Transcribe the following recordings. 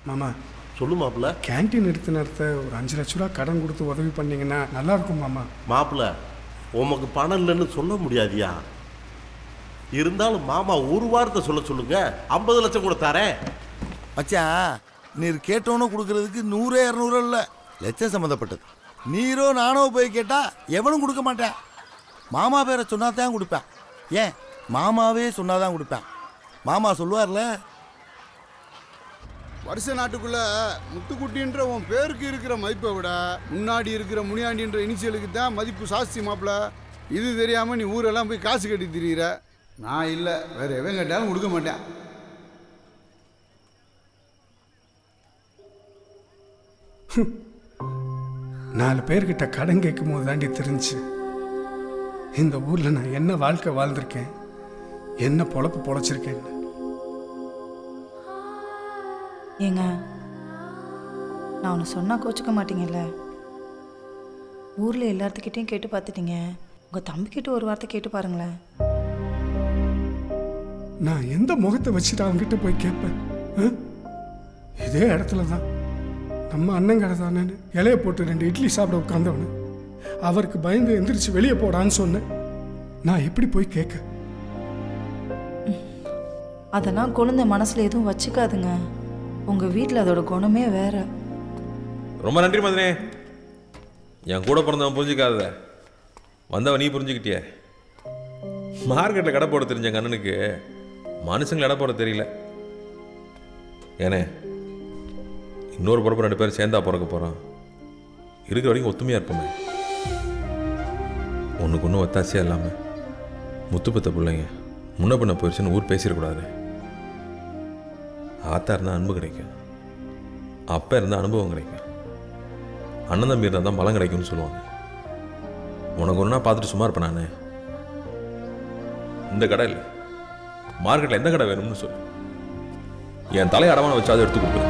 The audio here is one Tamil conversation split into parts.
மாமா சொல்லு மாப்பிள்ள கேன்டீன் எடுத்து நடத்த ஒரு அஞ்சு லட்ச ரூபா கடன் கொடுத்து உதவி பண்ணீங்கன்னா நல்லா இருக்கும் மாமா மாப்பிள்ள உமக்கு பணம் இல்லைன்னு சொல்ல முடியாதியா இருந்தாலும் மாமா ஒரு வாரத்தை சொல்ல சொல்லுங்க ஐம்பது லட்சம் கூட தரேன் மச்சான் நீர் கேட்டோன்னு கொடுக்கறதுக்கு நூறு இரநூறு இல்லை லட்சம் சம்மந்தப்பட்டது நீரோ நானோ போய் கேட்டா எவனும் கொடுக்க மாட்டேன் மாமா பேரை சொன்னா தான் கொடுப்பேன் ஏன் மாமாவே சொன்னாதான் கொடுப்பேன் மாமா சொல்லுவார்ல வருஷ நாட்டுக்குள்ள முத்துக்குட்டின்ற உன் பேருக்கு இருக்கிற மதிப்பை விட முன்னாடி இருக்கிற முனியாண்டின்ற இனிஷியலுக்கு தான் மதிப்பு சாஸ்தி மாப்பிள இது தெரியாம நீ ஊரெல்லாம் போய் காசு கட்டி திரியிற நான் இல்லை வேற எவன் கேட்டாலும் கொடுக்க மாட்டேன் நாலு பேர்கிட்ட கடன் கேட்கும் போது தாண்டி தெரிஞ்சு இந்த ஊர்ல நான் என்ன வாழ்க்கை வாழ்ந்திருக்கேன் என்ன பொழப்பு பொழைச்சிருக்கேன் ஏங்க நான் ஒன்று சொன்னால் கோச்சிக்க மாட்டீங்கல்ல ஊரில் எல்லாத்துக்கிட்டையும் கேட்டு பார்த்துட்டீங்க உங்கள் தம்பிக்கிட்ட ஒரு வார்த்தை கேட்டு பாருங்களேன் நான் எந்த முகத்தை வச்சுட்டு அவங்ககிட்ட போய் கேட்பேன் ஆ? இதே இடத்துல தான் நம்ம அண்ணன் கடை தானேன்னு இலைய போட்டு ரெண்டு இட்லி சாப்பிட உட்காந்தவனு அவருக்கு பயந்து எந்திரிச்சு வெளியே போடான்னு சொன்னேன் நான் எப்படி போய் கேட்க அதெல்லாம் குழந்தை மனசில் எதுவும் வச்சுக்காதுங்க உங்கள் வீட்டில் அதோட குணமே வேற ரொம்ப நன்றி மதனே என் கூட பிறந்தவன் புரிஞ்சுக்காத வந்தவன் நீ புரிஞ்சுக்கிட்டியே மார்க்கெட்டில் கடை போட தெரிஞ்ச எங்கள் அண்ணனுக்கு மனுஷங்களை கடை போட தெரியல ஏனே இன்னொரு பிறப்பு ரெண்டு பேரும் சேர்ந்தா பிறக்க போகிறோம் இருக்கிற வரைக்கும் ஒத்துமையாக இருப்போமே ஒன்றுக்கு ஒன்றும் ஒத்தாசியாக இல்லாமல் முத்து பத்த பிள்ளைங்க முன்ன பின்ன போயிடுச்சுன்னு ஊர் பேசிடக்கூடாது ஆத்தா இருந்தால் அன்பு கிடைக்கும் அப்பா இருந்தால் அனுபவம் கிடைக்கும் அண்ணன் தம்பி இருந்தால் தான் பலம் கிடைக்கும்னு சொல்லுவாங்க உனக்கு ஒன்றா பார்த்துட்டு சும்மா இருப்பேன் நான் இந்த கடை இல்லை மார்க்கெட்டில் எந்த கடை வேணும்னு சொல்லு என் தலையை அடமான வச்சு அதை எடுத்து கொடுக்குறேன்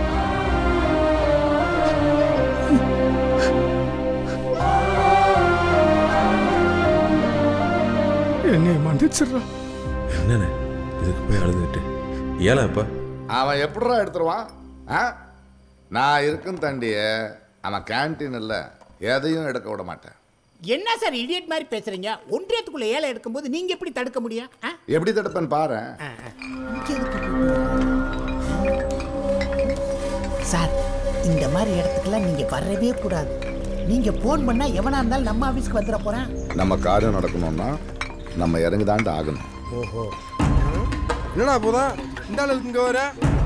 என்னை மன்னிச்சிடுறா என்னண்ணே இதுக்கு போய் அழுதுகிட்டு ஏழை இப்போ அவன் எப்படிடா எடுத்துருவான் ஆ நான் இருக்கும் தண்டிய அவன் கேன்டீன் இல்லை எதையும் எடுக்க விட மாட்டேன் என்ன சார் இடியட் மாதிரி பேசுறீங்க ஒன்றியத்துக்குள்ள ஏழை எடுக்கும்போது நீங்க எப்படி தடுக்க முடியும் ஆ? எப்படி தடுப்பேன் பாரு ஆ, ஆ. இங்க எதுக்கு கூப்பிடுறீங்க? சார் இந்த மாதிரி இடத்துக்குலாம் நீங்க வரவே கூடாது நீங்க போன் பண்ணா எவனா இருந்தாலும் நம்ம ஆபீஸ்க்கு வந்துட போறேன் நம்ம காரியம் நடக்கணும்னா நம்ம இறங்கி தாண்டு ஆகணும் ஓஹோ என்னடா போதா இந்த ஆளு இங்க வர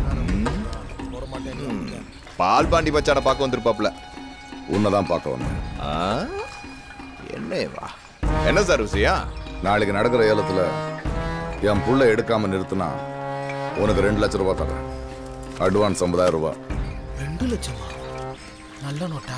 பால் பாண்டி பச்சாட பார்க்க வந்திருப்பாப்ல உன்னை பார்க்க வந்தேன் என்ன வா என்ன சார் விஷயம் நாளைக்கு நடக்கிற ஏலத்தில் என் புள்ள எடுக்காம நிறுத்தினா உனக்கு ரெண்டு லட்ச ரூபாய் தரேன் அட்வான்ஸ் ஐம்பதாயிரம் ரூபாய் ரெண்டு லட்சமா நல்ல நோட்டா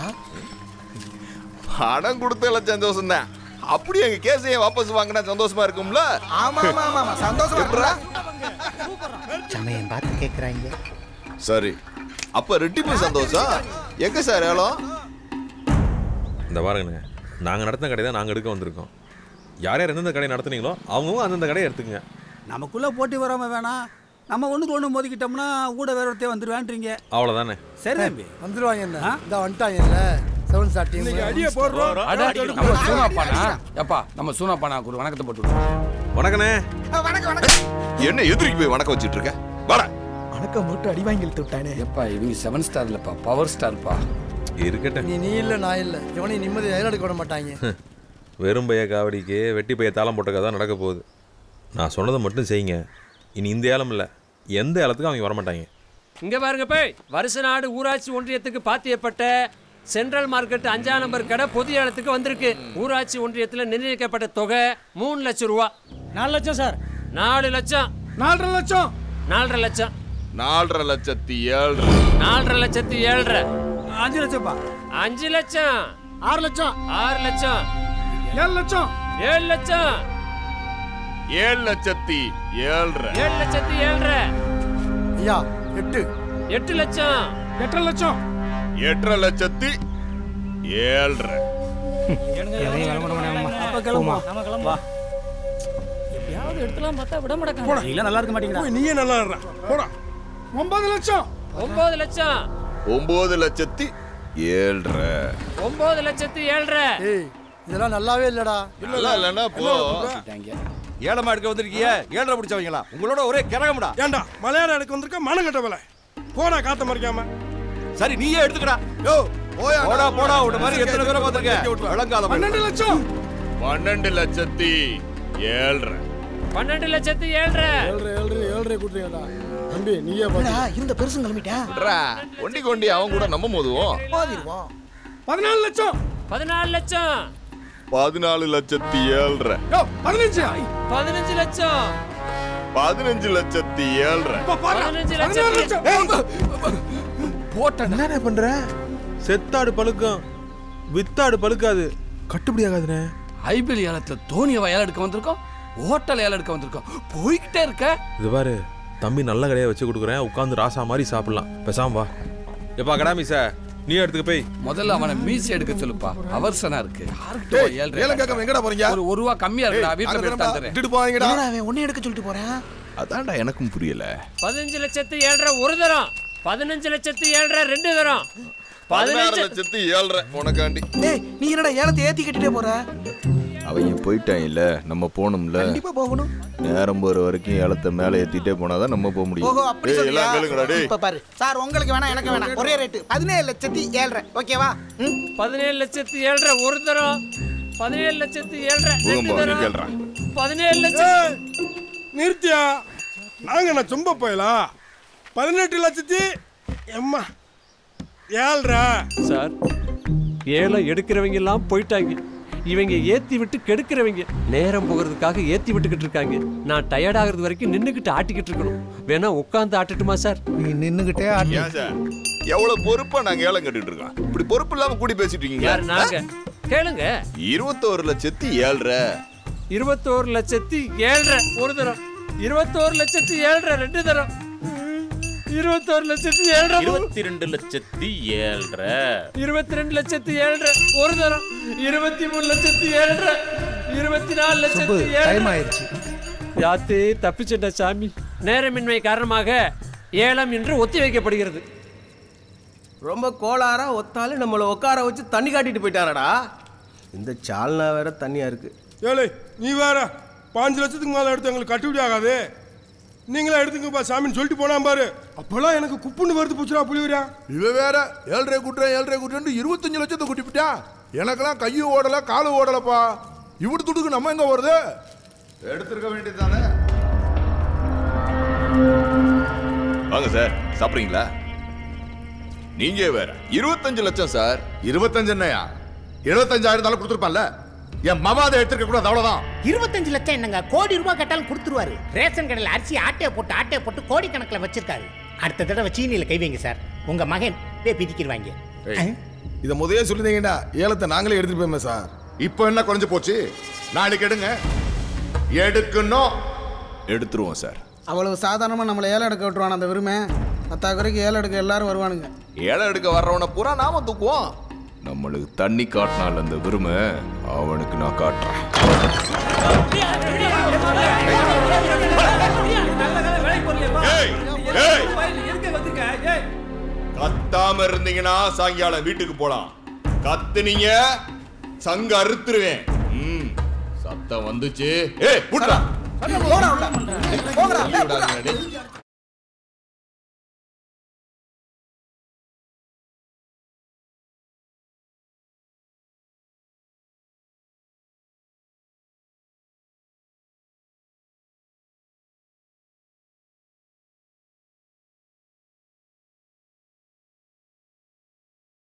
பணம் கொடுத்தல சந்தோஷம் தான் அப்படி எங்க கேஸையே வாபஸ் வாங்கினா சந்தோஷமா இருக்கும்ல ஆமா ஆமா ஆமா ஆமா சந்தோஷம் எப்படிடா? சமயம் பார்த்து கேட்குறாங்க சரி அப்ப ரெட்டிப்பு சந்தோஷம் எங்க சார் ஏலம் இந்த பாருங்கண்ணே நாங்கள் நடத்தின கடை தான் நாங்கள் எடுக்க வந்திருக்கோம் யார் யார் எந்தெந்த கடை நடத்துனீங்களோ அவங்கவுங்க அந்தந்த கடையை எடுத்துங்க நமக்குள்ள போட்டி வராம வேணாம் நம்ம ஒண்ணுக்கு ஒண்ணு மோதிக்கிட்டோம்னா கூட வேற ஒருத்தர் வந்துருவான்றீங்க அவ்வளோதானே சரி தம்பி வந்துருவாங்க என்ன இந்த வந்துட்டாங்கல்ல செவன் ஸ்டார் டீம் அடியே போடுறோம் நம்ம சூனாப்பானா எப்பா நம்ம சூனாப்பானா ஒரு வணக்கத்தை போட்டு விடுவோம். வணக்கண்ணே என்ன எதிரிக்கு போய் வணக்கம் வச்சிட்டு இருக்க வாடா வணக்கம் மட்டும் அடி வாங்கி இழுத்து விட்டானே எப்பா இவங்க செவன் ஸ்டார் இல்லப்பா பவர் ஸ்டார்ப்பா இருக்கட்டும் நீ நீ இல்ல நான் இல்ல எவனையும் நிம்மதி எடுக்க விட மாட்டாங்க வெறும் பைய காவடிக்கு வெட்டி பைய தாளம் போட்ட கதை நடக்க போகுது நான் சொன்னதை மட்டும் செய்யுங்க இனி இந்த ஏலம் இல்லை எந்த ஏலத்துக்கும் அவங்க வரமாட்டாங்க இங்க பாருங்க போய் வருஷ நாடு ஊராட்சி ஒன்றியத்துக்கு பாத்தியப்பட்ட சென்ட்ரல் மார்க்கெட் அஞ்சாம் நம்பர் கடை பொது ஏலத்துக்கு வந்திருக்கு ஊராட்சி ஒன்றியத்தில் நிர்ணயிக்கப்பட்ட தொகை மூணு லட்சம் ரூபா நாலு லட்சம் சார் நாலு லட்சம் நாலரை லட்சம் நாலரை லட்சம் நாலரை லட்சத்தி ஏழு நாலரை லட்சத்தி ஏழரை அஞ்சு லட்சம்ப்பா அஞ்சு லட்சம் ஆறு லட்சம் ஆறு லட்சம் ஏழு லட்சம் ஏழு லட்சம் ஏழு லட்சத்தி ஏழு ஏழு லட்சத்தி ஏழரை ஐயா எட்டு எட்டு லட்சம் எட்டரை லட்சம் எட்டரை லட்சத்தி ஏழு அப்ப கிளம்புவோம் நம்ம கிளம்புவா எப்படியாவது எடுத்துலாம் பார்த்தா விட மாட்டேங்க நீங்க நல்லா இருக்க மாட்டீங்களா நீயே நல்லா இருடா. போடா ஒன்பது லட்சம் ஒன்பது லட்சம் ஒன்பது லட்சத்தி ஏழ்ரை ஒன்பது லட்சத்தி ஏழரை ஏய் இதெல்லாம் நல்லாவே இல்லடா நல்லா இல்லைன்னா போ ஏழமா எடுக்க வந்திருக்கீங்க ஏழரை பிடிச்சவங்களா உங்களோட ஒரே கிரகம்டா ஏன்டா மலையாளம் எடுக்க வந்திருக்க மானம் கட்ட வேலை போடா காத்த மறைக்காம சரி நீயே எடுத்துக்கடா யோ போயா போடா போடா உன்ன மாதிரி எத்தனை பேரை பார்த்திருக்கேன் விளங்காத பன்னெண்டு லட்சம் பன்னெண்டு லட்சத்தி ஏழ்ரை பன்னெண்டு லட்சத்தி ஏழரை ஏழ்ரை ஏழ்ரை ஏழ்ரை கூட்டுறீங்கடா தம்பி நீயே என்னடா, இந்த பெருசும் கிளம்பிட்டேன் விட்றா. ஒண்டி கொண்டி அவன் கூட நம்ம மோதுவோம் மோதிருவோம் பதினாலு லட்சம் பதினாலு லட்சம் பதினாலு லட்சத்தி ஏழ்ரை யோ பதினஞ்சு பதினஞ்சு லட்சம் பதினஞ்சு லட்சத்தி ஏழ்ரை இப்ப பாரு பதினஞ்சு பதினாறு லட்சம் லட்சம் என்னண்ணே பண்ற செத்தாடு பழுக்கும் வித்தாடு பழுக்காது கட்டுப்படி ஆகாதுண்ணே ஐபிஎல் ஏலத்துல தோனியை ஏலம் எடுக்க வந்திருக்கோம் ஹோட்டல் ஏலம் எடுக்க வந்திருக்கோம் போய்கிட்டே இருக்க இது பாரு தம்பி நல்ல கடையை வச்சு கொடுக்குறேன் உட்காந்து ராசா மாதிரி சாப்பிடலாம் பேசாம வா எப்பா கடாமி சார் நீ எடுத்துக்க போய் முதல்ல அவனை மீசி எடுக்க சொல்லுப்பா அவர்சனா இருக்கு யாருக்கிட்ட போய் ஏழ்ரை ஏலம் கேட்காம எங்கடா போறீங்க ஒரு ஒரு ரூபா கம்மியா இருக்குடா ஏய், வீட்டுல அங்க போய் தானடா, எடுத்து தரேன் விட்டுட்டு போவாங்கடா என்னடா அவன் உன்னை எடுக்க சொல்லிட்டு போறேன் அதான்டா எனக்கும் புரியல பதினஞ்சு லட்சத்தி ஏழரை ஒரு தரம் பதினஞ்சு லட்சத்தி ஏழரை ரெண்டு தரம் பதினாறு பதினஞ்சு லட்சத்தி ஏழ்ரை உனக்காண்டி டேய் நீ என்னடா ஏலத்தை ஏத்தி கட்டிட்டே போற அவங்க போயிட்டான் இல்ல நம்ம போகணும்ல கண்டிப்பா போகணும் நேரம் போற வரைக்கும் ஏலத்தை மேல ஏத்திட்டே போனாதான் நம்ம போக முடியும் ஓஹோ அப்படி ஏய், சொல்றியா எல்லாம் கேளுங்கடா டேய் இப்ப பாரு சார் உங்களுக்கு வேணாம் எனக்கு வேணாம் ஒரே ரேட்டு பதினேழு லட்சத்தி ஏழ்ரை ஓகேவா ம் பதினேழு லட்சத்தி ஏழரை ஒரு தரம் பதினேழு லட்சத்தி ஏழரை ரெண்டு பூகம்பம், நீ தரம் கேளுடா. பதினேழு லட்சம் ஏய், நிறுத்தியா நாங்க நான் சும்ப போயலா பதினெட்டு லட்சத்தி எம்மா ஏழ்ரா சார் ஏலம் எடுக்கிறவங்க எல்லாம் போயிட்டாங்க இவங்க ஏத்தி விட்டு கெடுக்கிறவங்க நேரம் போகிறதுக்காக ஏத்தி விட்டுக்கிட்டு இருக்காங்க நான் டயர்ட் ஆகுறது வரைக்கும் நின்னுக்கிட்டு ஆட்டிக்கிட்டு இருக்கணும் வேணா உட்காந்து ஆட்டட்டுமா சார் நீ நின்னுகிட்டே ஆட்டி ஏன் சார் எவ்வளவு பொறுப்பா நாங்க ஏலம் கட்டிட்டு இருக்கோம் இப்படி பொறுப்பு இல்லாம கூடி பேசிட்டு யார் நாங்க இருக்கீங்களா கேளுங்க இருபத்தோரு லட்சத்தி ஏழ்ரை இருபத்தோரு லட்சத்தி ஏழரை ஒரு தரம் இருபத்தோரு லட்சத்தி ஏழரை ரெண்டு தரம் இருபத்தோரு லட்சத்தி ஏழரை இருபத்தி ரெண்டு லட்சத்தி ஏழ்ரை இருபத்தி ரெண்டு லட்சத்தி ஏழரை ஒரு தரம் இருபத்தி மூணு லட்சத்தி ஏழரை இருபத்தி நாலு சுப்பு லட்சத்தி டைம் ஏழரை ஆயிடுச்சு யாத்தே தப்பிச்சிட்ட சாமி நேரமின்மை காரணமாக ஏலம் இன்று ஒத்தி வைக்கப்படுகிறது ரொம்ப கோளாரா ஒத்தாலும் நம்மளை உட்கார வச்சு தண்ணி காட்டிட்டு போயிட்டாரடா இந்த சால்னா வேற தண்ணியா இருக்கு ஏழை நீ வேற பாஞ்சு லட்சத்துக்கு மேலே எடுத்து எங்களுக்கு கட்டுப்படி ஆகாது நீங்களா எடுத்துங்கப்பா சாமின்னு சொல்லிட்டு போனான் பாரு அப்பெல்லாம் எனக்கு குப்புன்னு வருது பூச்சுரா புளிவரா இவ வேற ஏழ்ரை குட்டுறேன் ஏழ்ரை குட்டுறேன் இருபத்தஞ்சு லட்சத்தை குட்டிப்பிட்டான் எனக்கெல்லாம் கையும் ஓடல காலும் ஓடலப்பா இவடு துடுக்கு நம்ம எங்க வருது எடுத்திருக்க வேண்டியதுதானே வாங்க சார் சாப்பிடுறீங்களா நீங்க வேற இருபத்தஞ்சு லட்சம் சார் இருபத்தஞ்சு என்னையா எழுபத்தஞ்சாயிரம் இருந்தாலும் கொடுத்துருப்பான்ல என் மவாதை எடுத்துருக்க கூடாது அவ்வளவுதான் இருபத்தஞ்சு லட்சம் என்னங்க கோடி ரூபாய் கேட்டாலும் கொடுத்துருவாரு ரேஷன் கடையில் அரிசி ஆட்டையை போட்டு ஆட்டையை போட்டு கோடி கணக்கில் வச்சிருக்காரு அடுத்த தடவை சீனியில் கை வைங்க சார் உங்க மகன் போய் பிதிக்கிடுவாங்க இதை முதலே சொல்லிருந்தீங்கடா ஏலத்தை நாங்களே எடுத்துட்டு போயுமே சார் இப்போ என்ன குறைஞ்சு போச்சு நாளைக்கு எடுங்க எடுக்கணும் எடுத்துருவோம் சார் அவ்வளவு சாதாரணமாக நம்மளை ஏலம் எடுக்க விட்டுருவான் அந்த விரும்பை பத்தாக்குறைக்கு ஏலம் எடுக்க எல்லாரும் வருவானுங்க ஏலம் எடுக்க வர்றவனை பூரா நாம தூக்குவோம் நம்மளுக்கு தண்ணி காட்டினால அந்த விரும்பு அவனுக்கு நான் காட்டுறேன் ஏய், ஏய். கத்தாம இருந்தீங்கன்னா சாயங்காலம் வீட்டுக்கு போலாம் கத்துனீங்க சங்க அறுத்துருவேன் ம், சத்தம் வந்துச்சு ஏய் புட்றா போடா உள்ள. போங்கடா, விடாதீங்க, டேய்.